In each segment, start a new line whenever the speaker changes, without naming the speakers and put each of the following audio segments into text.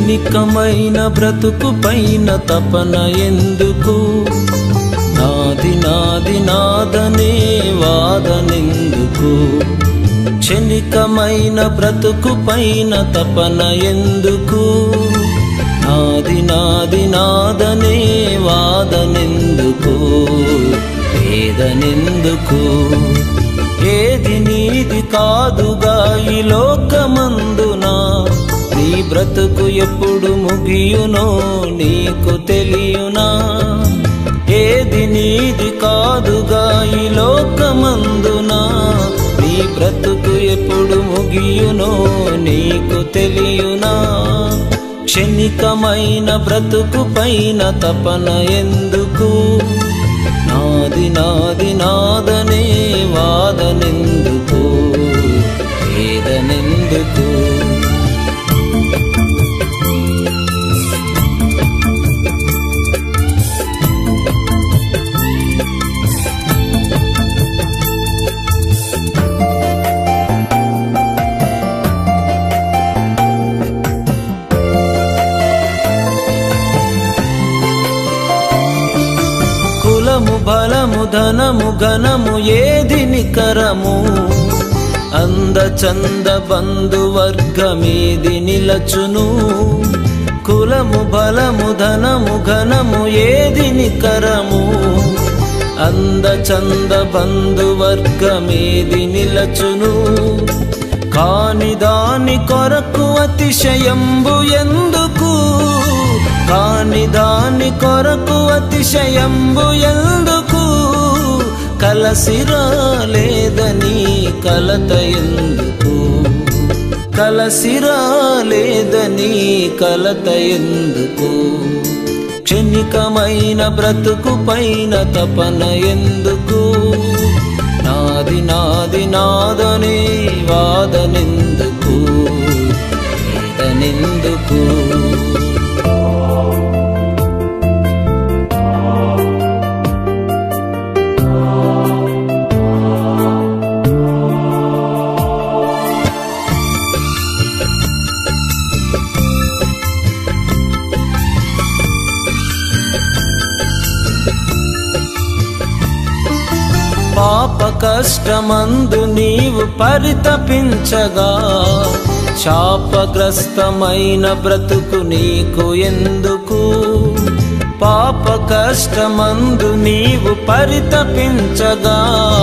క్షణికమైన బ్రతుకు పైన తపన ఎందుకు నాది నాది నాదనే వాదనెందుకు క్షణికమైన బ్రతుకు పైన తపన ఎందుకు నాది నాది నాదనే వాదనెందుకు వేదనెందుకు ఏది నీది కాదుగా ఈ లోకమందునా నీ బ్రతుకు ఎప్పుడు ముగియునో నీకు తెలియునా ఏది నీది కాదుగా ఈ లోకమందునా నీ బ్రతుకు ఎప్పుడు ముగియునో నీకు తెలియునా క్షణికమైన బ్రతుకు పైన తపన ఎందుకు నాది నాది నాదనే వాదనెందుకు వేదనెందుకు కులము బలము ధనము ఘనము ఏది నికరము అంద చంద బంధు వర్గమేది నిలచును కులము బలము ధనము ఘనము ఏది నికరము అంద చంద బంధు వర్గమేది నిలచును కాని దాని కొరకు అతిశయంబు ఎందుకు కాని దాని కొరకు అతిశయంబు ఎందుకు కలసిరాలేదని కలత ఎందుకు కలసిరాలేదని కలత ఎందుకు క్షణికమైన బ్రతుకు పైన తపన ఎందుకు నాది నాది నాదనే వాదనెందుకు వేదనెందుకు పాప కష్టమందు నీవు పరితపించగా శాపగ్రస్తమైన బ్రతుకు నీకు ఎందుకు పాప కష్టమందు నీవు పరితపించగా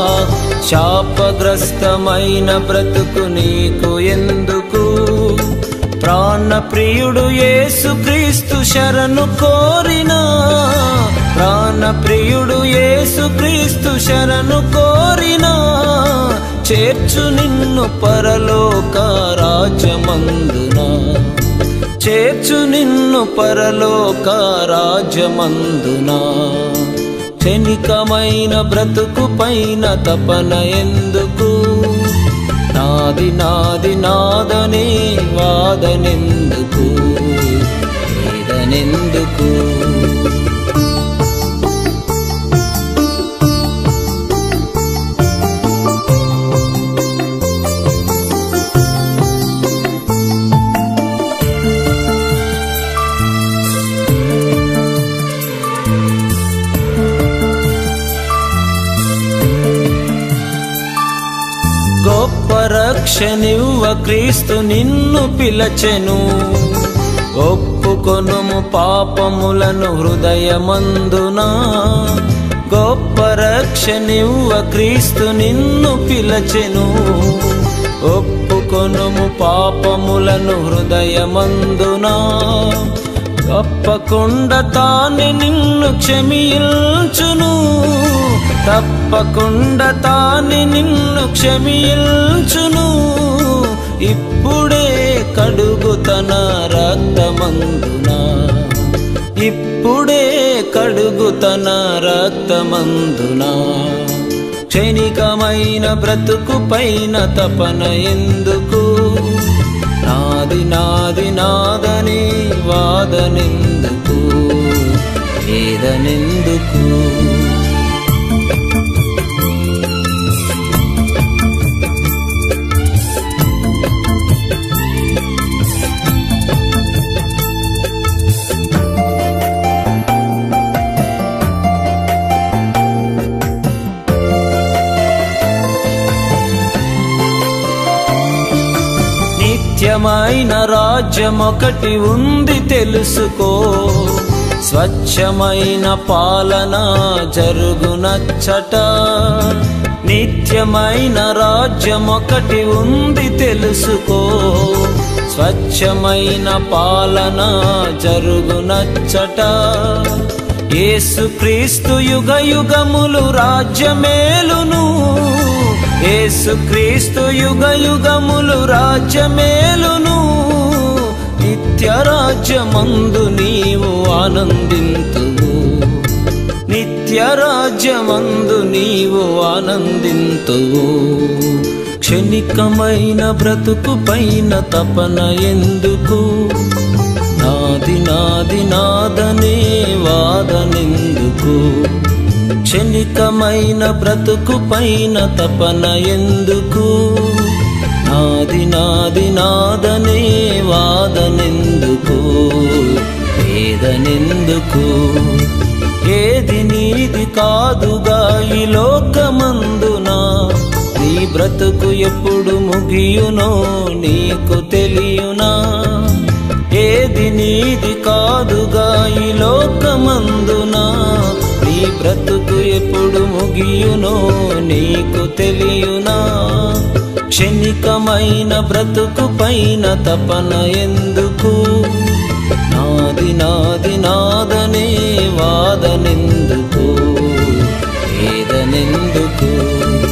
శాపగ్రస్తమైన బ్రతుకు నీకు ఎందుకు ప్రాణ ప్రియుడు యేసుక్రీస్తు శరణు కోరినా ప్రాణ ప్రియుడు యేసుక్రీస్తు శరణు కోరినా చేర్చు నిన్ను పరలోక రాజ్యమందునా చేర్చు నిన్ను పరలోక రాజ్యమందునా క్షణికమైన బ్రతుకు పైన తపన ఎందుకు నాది నాది నాదనే వాదనెందుకు వేదనెందుకు గొప్ప రక్షనివ్వ క్రీస్తు నిన్ను పిలచెను ఒప్పుకొనుము పాపములను హృదయమందునా గొప్ప రక్షనివ్వ క్రీస్తు నిన్ను పిలచెను ఒప్పుకొనుము పాపములను హృదయమందునా తప్పకుండా తానే నిన్ను క్షమించును తప్పకుండా తానే నిన్ను క్షమించును ఇప్పుడే కడుగు తన రక్తమందునా ఇప్పుడే కడుగు తన రక్తమందునా క్షణికమైన బ్రతుకు పైన తపన ఎందుకు నాది నాది నాదని వాదనెందుకు వేదనెందుకు నిత్యమైన రాజ్యం ఒకటి ఉంది తెలుసుకో స్వచ్ఛమైన పాలన జరుగునచ్చట నిత్యమైన రాజ్యం ఒకటి ఉంది తెలుసుకో స్వచ్ఛమైన పాలన జరుగునచ్చట యేసుక్రీస్తు యుగ యుగములు రాజ్యమేలును యేసుక్రీస్తు యుగ యుగములు రాజ్యమేలును నిత్య రాజ్యమందు నీవు ఆనందింతువు నిత్య రాజ్యమందు నీవు ఆనందింతువు క్షణికమైన బ్రతుకు పైన తపన ఎందుకు నాది నాది నాదనే వాదనెందుకు క్షణికమైన బ్రతుకు పైన తపన ఎందుకు నాది నాది నాదనే వాదనెందుకు వేదనెందుకు ఏది నీది కాదుగా ఈ లోకమందునా నీ బ్రతుకు ఎప్పుడు ముగియునో నీకు తెలియునా ఏది నీది కాదుగా ఈ లోకమందునా నీ బ్రతుకు ఎప్పుడు ముగియునో నీకు తెలియునా క్షణికమైన బ్రతుకు పైన తపన ఎందుకు నాది నాది నాదనే వాదనెందుకు వేదనెందుకు